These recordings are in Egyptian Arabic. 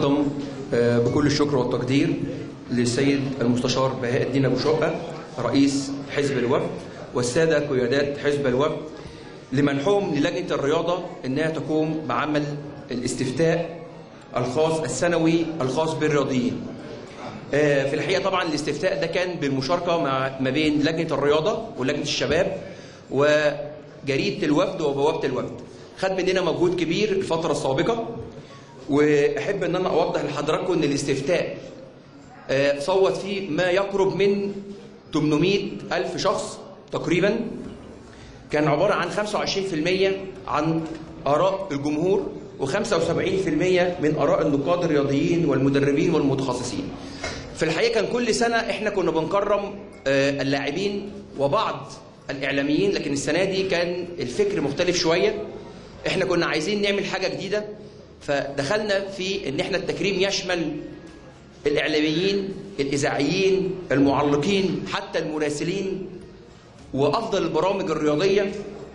أتقدم آه، بكل الشكر والتقدير للسيد المستشار بهاء الدين أبو شقة رئيس حزب الوفد والسادة قيادات حزب الوفد لمنحهم للجنة الرياضة أنها تقوم بعمل الاستفتاء الخاص السنوي الخاص بالرياضيين آه، في الحقيقة طبعا الاستفتاء ده كان بالمشاركة مع ما بين لجنة الرياضة ولجنة الشباب وجريدة الوفد وبوابة الوفد خد مننا مجهود كبير الفترة السابقة واحب ان انا اوضح لحضراتكم ان الاستفتاء آه، صوت فيه ما يقرب من 800 الف شخص تقريبا كان عباره عن 25% عن اراء الجمهور و75% من اراء النقاد الرياضيين والمدربين والمتخصصين في الحقيقه كان كل سنه احنا كنا بنكرم آه، اللاعبين وبعض الاعلاميين لكن السنه دي كان الفكر مختلف شويه احنا كنا عايزين نعمل حاجه جديده فدخلنا في ان احنا التكريم يشمل الاعلاميين الاذاعيين المعلقين حتى المراسلين وافضل البرامج الرياضيه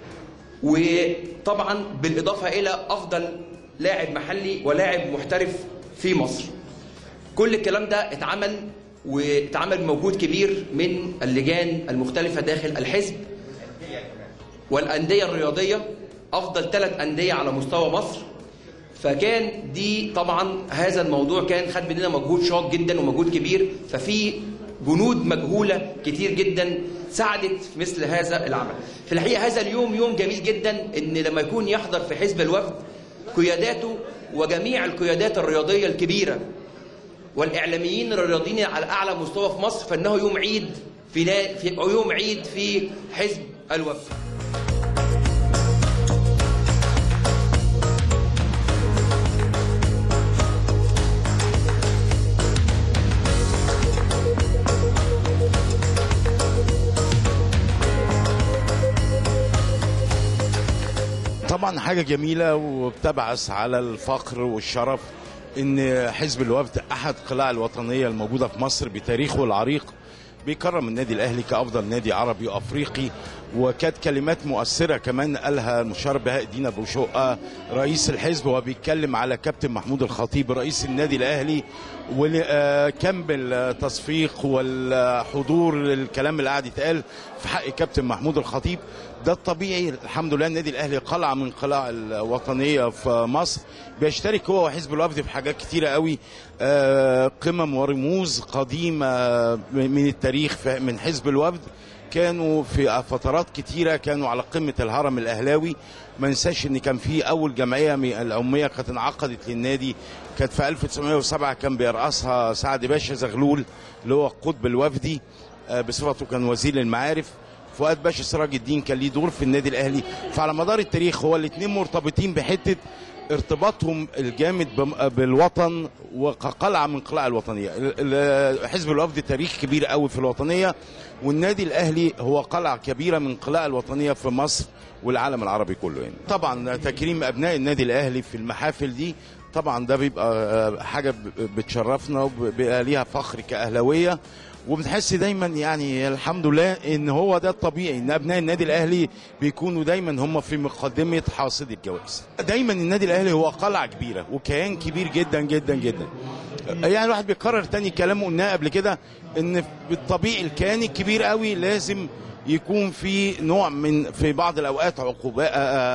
وطبعا بالاضافه الى افضل لاعب محلي ولاعب محترف في مصر كل الكلام ده اتعمل واتعمل بمجهود كبير من اللجان المختلفه داخل الحزب والانديه الرياضيه افضل ثلاث انديه على مستوى مصر فكان دي طبعا هذا الموضوع كان خد مننا مجهود شاق جدا ومجهود كبير ففي جنود مجهوله كتير جدا ساعدت في مثل هذا العمل. في الحقيقه هذا اليوم يوم جميل جدا ان لما يكون يحضر في حزب الوفد قياداته وجميع القيادات الرياضيه الكبيره والاعلاميين الرياضيين على اعلى مستوى في مصر فانه يوم عيد في, نا- في أو يوم عيد في حزب الوفد. طبعا حاجة جميلة وبتبعث على الفخر والشرف ان حزب الوفد احد قلاع الوطنية الموجودة في مصر بتاريخه العريق بيكرم النادي الاهلي كافضل نادي عربي وافريقي وكانت كلمات مؤثره كمان قالها المشار بهاء الدين ابو شقه رئيس الحزب وهو بيتكلم على كابتن محمود الخطيب رئيس النادي الاهلي وكم بالتصفيق والحضور الكلام اللي قاعد يتقال في حق كابتن محمود الخطيب ده الطبيعي الحمد لله النادي الاهلي قلعه من قلاع الوطنيه في مصر بيشترك هو وحزب الوفد في حاجات كتيره قوي آه، قمم ورموز قديمه من التاريخ في- من حزب الوفد كانوا في فترات كتيره كانوا على قمه الهرم الاهلاوي ما ننساش ان كان في اول جمعيه م- العموميه كانت انعقدت للنادي كانت في 1907 كان بيرأسها سعد باشا زغلول اللي هو القطب الوفدي آه، بصفته كان وزير المعارف فؤاد باشا سراج الدين كان ليه دور في النادي الاهلي فعلى مدار التاريخ هو الاثنين مرتبطين بحته ارتباطهم الجامد بم- بالوطن وكقلعه من قلاع الوطنيه ال- ال- حزب الوفد تاريخ كبير قوي في الوطنيه والنادي الاهلي هو قلعه كبيره من قلاع الوطنيه في مصر والعالم العربي كله يعني طبعا تكريم ابناء النادي الاهلي في المحافل دي طبعا ده بيبقى آه، حاجه ب- بتشرفنا وبيبقى ليها فخر كاهلاويه وبنحس دايما يعني الحمد لله ان هو ده الطبيعي ان ابناء النادي الاهلي بيكونوا دايما هم في مقدمه حاصد الجوائز دايما النادي الاهلي هو قلعه كبيره وكيان كبير جدا جدا جدا يعني الواحد بيكرر تاني كلام قلناه قبل كده ان بالطبيعي الكيان الكبير قوي لازم يكون في نوع من في بعض الاوقات عقوبات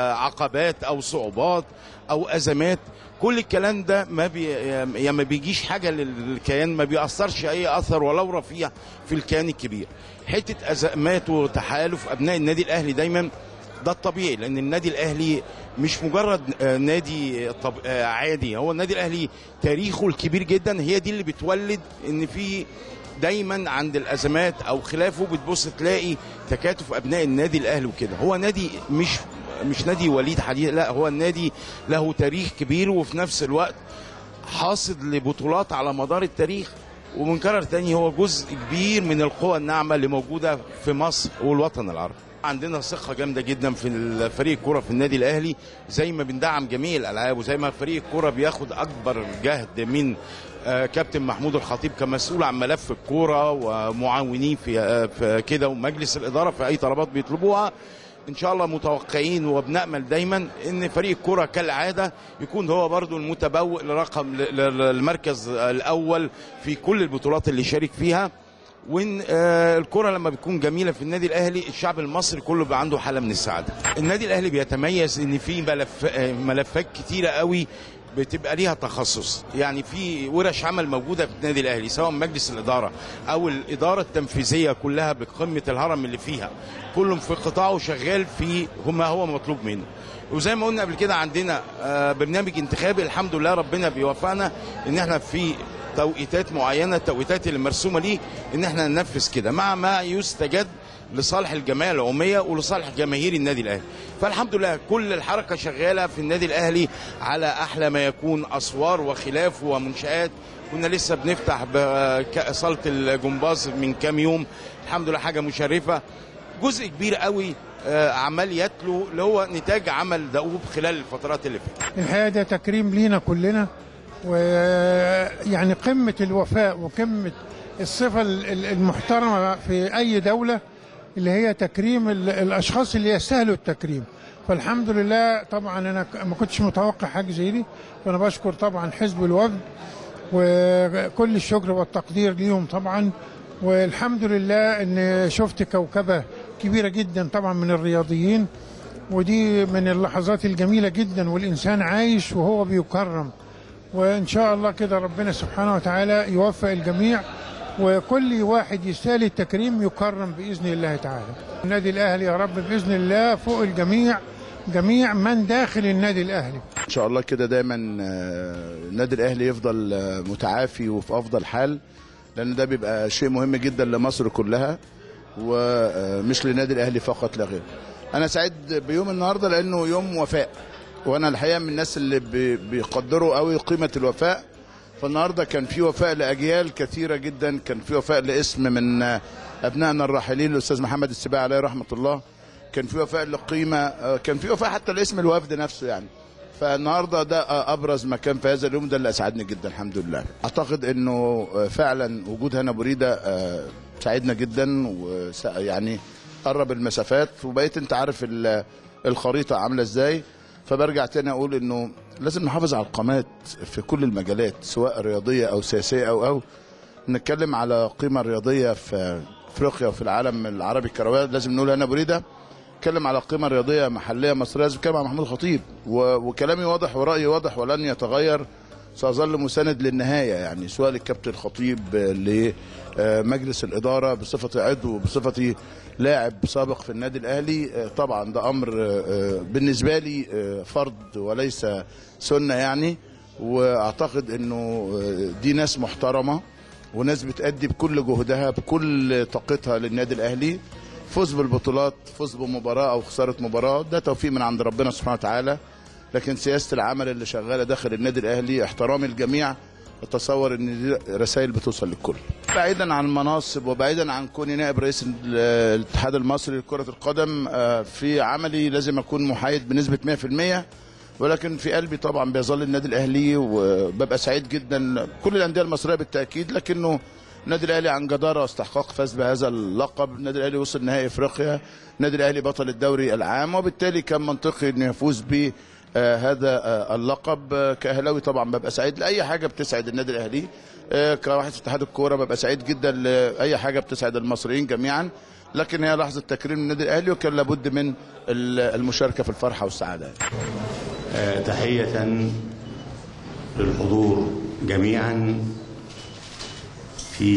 عقبات او صعوبات او ازمات كل الكلام ده ما بي يعني ما بيجيش حاجه للكيان ما بيأثرش اي اثر ولو رفيع في الكيان الكبير حته ازمات وتحالف ابناء النادي الاهلي دايما ده الطبيعي لان النادي الاهلي مش مجرد آه، نادي طب آه، عادي هو النادي الاهلي تاريخه الكبير جدا هي دي اللي بتولد ان في دايما عند الازمات او خلافه بتبص تلاقي تكاتف ابناء النادي الاهلي وكده هو نادي مش مش نادي وليد حديد لا هو النادي له تاريخ كبير وفي نفس الوقت حاصد لبطولات على مدار التاريخ ومنكرر تاني هو جزء كبير من القوى الناعمة اللي موجودة في مصر والوطن العربي عندنا ثقة جامدة جدا في فريق الكرة في النادي الأهلي زي ما بندعم جميع الألعاب وزي ما فريق الكرة بياخد أكبر جهد من آه، كابتن محمود الخطيب كمسؤول عن ملف الكوره ومعاونين في آه، في كده ومجلس الاداره في اي طلبات بيطلبوها ان شاء الله متوقعين وبنامل دايما ان فريق الكره كالعاده يكون هو برضو المتبوء لرقم ل- ل- المركز الاول في كل البطولات اللي شارك فيها وان آه، الكره لما بتكون جميله في النادي الاهلي الشعب المصري كله بيبقى عنده حاله من السعاده النادي الاهلي بيتميز ان في ملف آه، ملفات كتيره قوي بتبقى ليها تخصص يعني في ورش عمل موجوده في النادي الاهلي سواء مجلس الاداره او الاداره التنفيذيه كلها بقمه الهرم اللي فيها كلهم في قطاعه شغال في ما هو مطلوب منه وزي ما قلنا قبل كده عندنا آه، برنامج انتخابي الحمد لله ربنا بيوفقنا ان احنا في توقيتات معينه التوقيتات اللي مرسومه ليه ان احنا ننفذ كده مع ما يستجد لصالح الجمعيه العموميه ولصالح جماهير النادي الاهلي فالحمد لله كل الحركه شغاله في النادي الاهلي على احلى ما يكون اسوار وخلاف ومنشات كنا لسه بنفتح بك- صاله الجمباز من كام يوم الحمد لله حاجه مشرفه جزء كبير قوي آه، عمال يتلو اللي هو نتاج عمل دؤوب خلال الفترات اللي فاتت الحقيقه ده تكريم لينا كلنا ويعني قمه الوفاء وقمه الصفه ال- ال- المحترمه في اي دوله اللي هي تكريم ال- الاشخاص اللي يستاهلوا التكريم فالحمد لله طبعا انا ك- ما كنتش متوقع حاجه زي دي فانا بشكر طبعا حزب الوفد وكل الشكر والتقدير ليهم طبعا والحمد لله ان شفت كوكبه كبيره جدا طبعا من الرياضيين ودي من اللحظات الجميله جدا والانسان عايش وهو بيكرم وان شاء الله كده ربنا سبحانه وتعالى يوفق الجميع وكل واحد يستاهل التكريم يكرم باذن الله تعالى. النادي الاهلي يا رب باذن الله فوق الجميع جميع من داخل النادي الاهلي. ان شاء الله كده دايما آه، النادي الاهلي يفضل آه، متعافي وفي افضل حال لان ده بيبقى شيء مهم جدا لمصر كلها ومش للنادي الاهلي فقط لا غير انا سعيد بيوم النهارده لانه يوم وفاء وانا الحقيقه من الناس اللي بي- بيقدروا قوي قيمه الوفاء فالنهارده كان في وفاء لاجيال كثيره جدا كان في وفاء لاسم من آه، ابنائنا الراحلين الاستاذ محمد السباعي عليه رحمه الله كان في وفاء لقيمه آه، كان في وفاء حتى لاسم الوفد نفسه يعني فالنهارده ده آه، ابرز مكان في هذا اليوم ده اللي اسعدني جدا الحمد لله اعتقد انه آه، فعلا وجود هنا بريده آه، ساعدنا جدا وس- يعني قرب المسافات وبقيت انت عارف ال- الخريطه عامله ازاي فبرجع تاني اقول انه لازم نحافظ على القامات في كل المجالات سواء رياضيه او سياسيه او او نتكلم على قيمه رياضيه في افريقيا وفي العالم العربي الكروي لازم نقول هنا بريده اتكلم على قيمه رياضيه محليه مصريه لازم اتكلم على محمود الخطيب و- وكلامي واضح ورايي واضح ولن يتغير ساظل مساند للنهايه يعني سواء للكابتن الخطيب لمجلس الاداره بصفتي عضو بصفتي لاعب سابق في النادي الاهلي آه، طبعا ده امر آه، بالنسبه لي آه، فرض وليس سنه يعني واعتقد انه آه، دي ناس محترمه وناس بتأدي بكل جهدها بكل طاقتها للنادي الاهلي فوز بالبطولات فوز بمباراه او خساره مباراه ده توفيق من عند ربنا سبحانه وتعالى لكن سياسه العمل اللي شغاله داخل النادي الاهلي احترام الجميع اتصور ان دي رسائل بتوصل للكل بعيدا عن المناصب وبعيدا عن كوني نائب رئيس ال- الاتحاد المصري لكره القدم آه، في عملي لازم اكون محايد بنسبه 100% ولكن في قلبي طبعا بيظل النادي الاهلي وببقى سعيد جدا كل الانديه المصريه بالتاكيد لكنه النادي الاهلي عن جداره واستحقاق فاز بهذا اللقب النادي الاهلي وصل نهائي افريقيا النادي الاهلي بطل الدوري العام وبالتالي كان منطقي انه يفوز ب آه، هذا آه، اللقب آه، كاهلاوي طبعا ببقى سعيد لاي حاجه بتسعد النادي الاهلي آه، كواحد في اتحاد الكوره ببقى سعيد جدا لاي حاجه بتسعد المصريين جميعا لكن هي لحظه تكريم النادي الاهلي وكان لابد من ال- المشاركه في الفرحه والسعاده آه، تحية للحضور جميعا في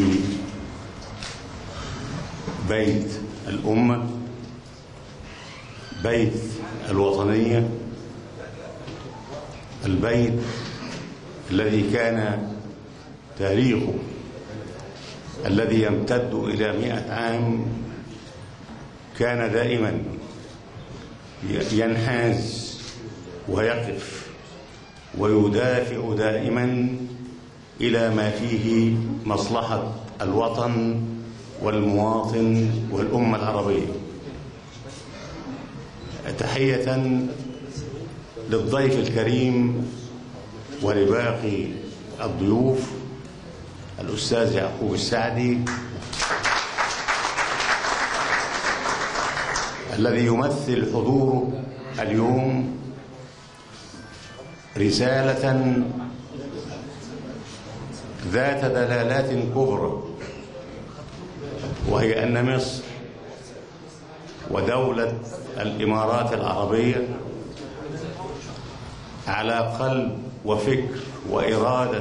بيت الأمة بيت الوطنية البيت الذي كان تاريخه الذي يمتد إلى مئة عام كان دائما ينحاز ويقف ويدافع دائما الى ما فيه مصلحه الوطن والمواطن والامه العربيه تحيه للضيف الكريم ولباقي الضيوف الاستاذ يعقوب السعدي الذي يمثل حضوره اليوم رسالة ذات دلالات كبرى وهي أن مصر ودولة الإمارات العربية على قلب وفكر وإرادة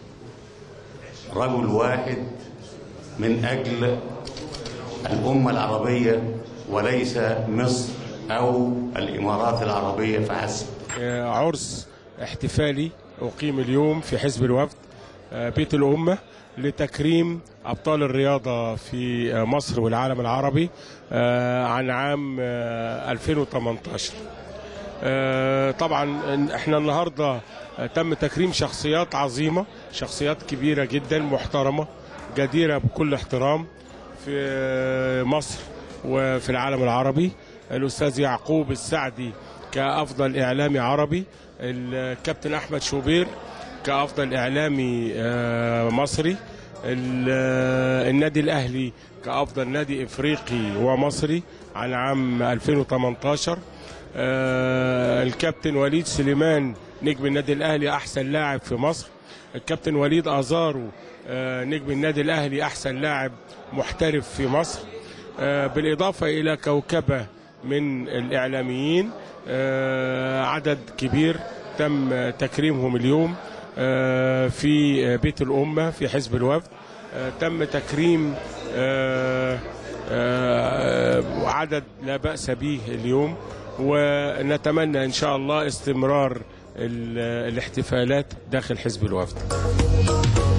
رجل واحد من أجل الأمة العربية وليس مصر أو الإمارات العربية فحسب عرس احتفالي أقيم اليوم في حزب الوفد بيت الأمة لتكريم أبطال الرياضة في مصر والعالم العربي عن عام 2018 طبعا احنا النهارده تم تكريم شخصيات عظيمة شخصيات كبيرة جدا محترمة جديرة بكل احترام في مصر وفي العالم العربي الأستاذ يعقوب السعدي كأفضل إعلامي عربي الكابتن أحمد شوبير كأفضل إعلامي مصري النادي الأهلي كأفضل نادي إفريقي ومصري عن عام 2018 الكابتن وليد سليمان نجم النادي الأهلي أحسن لاعب في مصر الكابتن وليد أزارو نجم النادي الأهلي أحسن لاعب محترف في مصر بالإضافة إلى كوكبة من الإعلاميين عدد كبير تم تكريمهم اليوم في بيت الأمة في حزب الوفد تم تكريم عدد لا بأس به اليوم ونتمنى إن شاء الله استمرار الاحتفالات داخل حزب الوفد